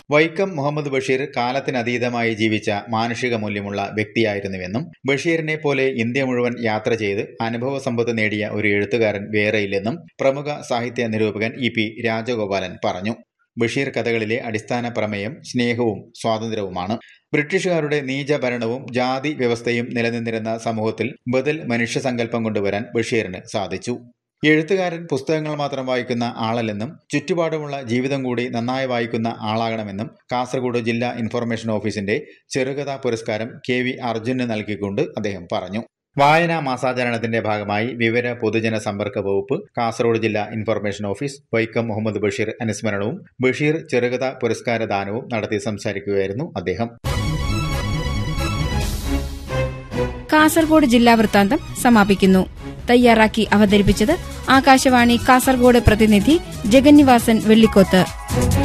വൈക്കം മുഹമ്മദ് ബഷീർ കാലത്തിനതീതമായി ജീവിച്ച മാനുഷിക മൂല്യമുള്ള വ്യക്തിയായിരുന്നുവെന്നും ബഷീറിനെ പോലെ ഇന്ത്യ മുഴുവൻ യാത്ര ചെയ്ത് അനുഭവ സമ്പത്ത് നേടിയ ഒരു എഴുത്തുകാരൻ വേറെയില്ലെന്നും പ്രമുഖ സാഹിത്യ നിരൂപകൻ ഇ പി രാജഗോപാലൻ പറഞ്ഞു ബഷീർ കഥകളിലെ അടിസ്ഥാന പ്രമേയം സ്നേഹവും സ്വാതന്ത്ര്യവുമാണ് ബ്രിട്ടീഷുകാരുടെ നീച ഭരണവും ജാതി വ്യവസ്ഥയും നിലനിന്നിരുന്ന സമൂഹത്തിൽ ബദൽ മനുഷ്യസങ്കല്പം കൊണ്ടുവരാൻ ബഷീറിന് സാധിച്ചു എഴുത്തുകാരൻ പുസ്തകങ്ങൾ മാത്രം വായിക്കുന്ന ആളല്ലെന്നും ചുറ്റുപാടുമുള്ള ജീവിതം കൂടി നന്നായി വായിക്കുന്ന ആളാകണമെന്നും കാസർഗോഡ് ജില്ലാ ഇൻഫർമേഷൻ ഓഫീസിന്റെ ചെറുകഥാ പുരസ്കാരം കെ വി അർജുന് നൽകിക്കൊണ്ട് അദ്ദേഹം പറഞ്ഞു വായനാ മാസാചരണത്തിന്റെ ഭാഗമായി വിവര പൊതുജന സമ്പർക്ക വകുപ്പ് കാസർഗോഡ് ജില്ലാ ഇൻഫർമേഷൻ ഓഫീസ് വൈക്കം മുഹമ്മദ് ബഷീർ അനുസ്മരണവും ബഷീർ ചെറുകഥ പുരസ്കാര ദാനവും നടത്തി സംസാരിക്കുകയായിരുന്നു അദ്ദേഹം കാസർഗോഡ് ജില്ലാ വൃത്താന്തം സമാപിക്കുന്നു തയ്യാറാക്കി അവതരിപ്പിച്ചത് ആകാശവാണി കാസർഗോഡ് പ്രതിനിധി ജഗന്നിവാസൻ വെള്ളിക്കോത്ത്